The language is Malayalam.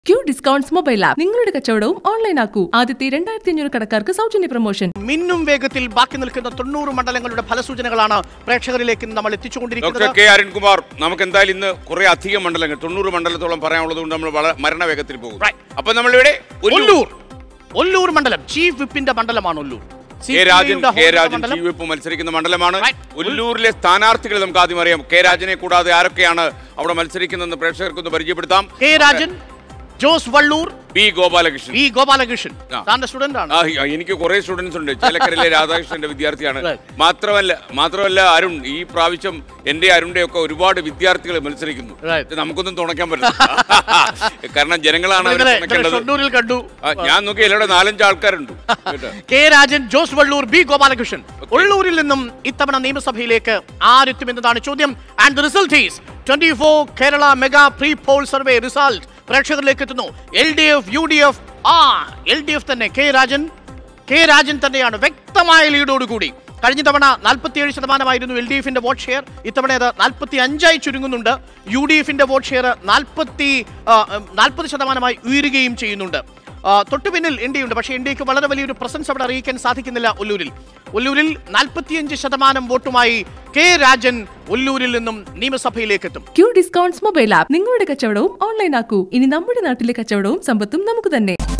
ക്യൂ ഡിസ്കൗണ്ട്സ് മൊബൈൽ ആപ്പ് നിങ്ങളുടെ കച്ചവടവും ഓൺലൈൻ ആക്കൂ ആദ്യത്തെ രണ്ടായിരത്തി അഞ്ഞൂറ് കടക്കാർക്ക് സൗജന്യ പ്രൊമോഷൻ മിന്നും വേഗത്തിൽ ബാക്കി നിൽക്കുന്ന തൊണ്ണൂറ് മണ്ഡലങ്ങളുടെ ഫലസൂചനകളാണ് പ്രേക്ഷകരിലേക്ക് നമ്മൾ ഡോക്ടർ എത്തിച്ചുകൊണ്ടിരിക്കുന്നത് കെ അരുൺകുമാർ നമുക്ക് എന്തായാലും ഇന്ന് കുറെ അധികം മണ്ഡലങ്ങൾ തൊണ്ണൂറ് മണ്ഡലത്തോളം പറയാനുള്ളത് കൊണ്ട് നമ്മൾ വള- മരണവേഗത്തിൽ പോകും Right. അപ്പൊ നമ്മളിവിടെ ഒല്ലൂർ. ഒല്ലൂർ ഒല്ലൂർ മണ്ഡലം ചീഫ് വിപ്പിന്റെ മണ്ഡലമാണ് ഒല്ലൂർ കെ രാജൻ CPI യുടെ കെ ഹോൾഡ് രാജൻ മണ്ഡലം. ടി വിപ്പ് മത്സരിക്കുന്ന മണ്ഡലമാണ് Right. ഒല്ലൂരിലെ സ്ഥാനാർത്ഥികളെ നമുക്ക് ആദ്യം അറിയാം കെ രാജനെ കൂടാതെ ആരൊക്കെയാണ് അവിടെ മത്സരിക്കുന്നതെന്ന് പ്രേക്ഷകർക്കൊന്ന് പരിചയപ്പെടുത്താം K Rajan Jose Vallur B Gopalakrishnan V Gopalakrishnan ആ. താന്റെ സ്റ്റുഡന്റ് ആണ് ആ, എനിക്ക് കുറെ സ്റ്റുഡൻസ് ഉണ്ട് ചേലക്കരയിലെ രാധാകൃഷ്ണന്റെ വിദ്യാർത്ഥിയാണ് Right. മാത്രമല്ല മാത്രമല്ല അരുൺ ഈ പ്രാവശ്യം എന്റെ അരുണിന്റെ ഒക്കെ ഒരുപാട് വിദ്യാർത്ഥികൾ മത്സരിക്കുന്നു Right. ഇത് നമുക്കൊന്നും തുണയ്ക്കാൻ പറ്റില്ല കാരണം ജനങ്ങളാണ് അവരെ ഇന്നലെ- ഇന്നലെ തുണയ്ക്കേണ്ടത് ഷൊർണൂരിൽ കണ്ടു ആ, ഞാൻ നോക്കി ഇവിടെ നാലഞ്ച് ആൾക്കാരുണ്ട് കേട്ടോ. കെ രാജൻ ജോസ് വള്ളൂർ ബി ഗോപാലകൃഷ്ണൻ ഉള്ളൂരിൽ നിന്നും ഇത്തവണ നിയമസഭയിലേക്ക് ആരെത്തും എന്നതാണ് ചോദ്യം and the result is twenty four Kerala mega pre poll survey result പ്രേക്ഷകരിലേക്ക് എത്തുന്നു L D F U D F ആ എൽ ഡി എഫ് തന്നെ കെ രാജൻ കെ രാജൻ തന്നെയാണ് വ്യക്തമായ ലീഡോടുകൂടി കഴിഞ്ഞ തവണ നാൽപ്പത്തിയേഴ് ശതമാനമായിരുന്നു എൽ ഡി എഫിന്റെ വോട്ട് ഷെയർ ഇത്തവണ അത് നാൽപ്പത്തി അഞ്ചായി ചുരുങ്ങുന്നുണ്ട് യു ഡി എഫിന്റെ വോട്ട് ഷെയർ നാൽപ്പത്തി നാൽപ്പത് ശതമാനമായി ഉയരുകയും ചെയ്യുന്നുണ്ട് ആ, തൊട്ടു പിന്നിൽ ഇന്ത്യയുണ്ട് പക്ഷേ ഇന്ത്യക്ക് വളരെ വലിയൊരു പ്രസൻസ് അവിടെ അറിയിക്കാൻ സാധിക്കുന്നില്ല ഒല്ലൂരിൽ ഒല്ലൂരിൽ നാൽപ്പത്തിയഞ്ച് ശതമാനം വോട്ടുമായി കെ രാജൻ ഒല്ലൂരിൽ നിന്നും നിയമസഭയിലേക്ക് എത്തും ക്യൂ ഡിസ്കൗണ്ട്സ് മൊബൈൽ ആപ്പ് നിങ്ങളുടെ കച്ചവടവും ഓൺലൈൻ ആക്കൂ ഇനി നമ്മുടെ നാട്ടിലെ കച്ചവടവും സമ്പത്തും നമുക്ക് തന്നെ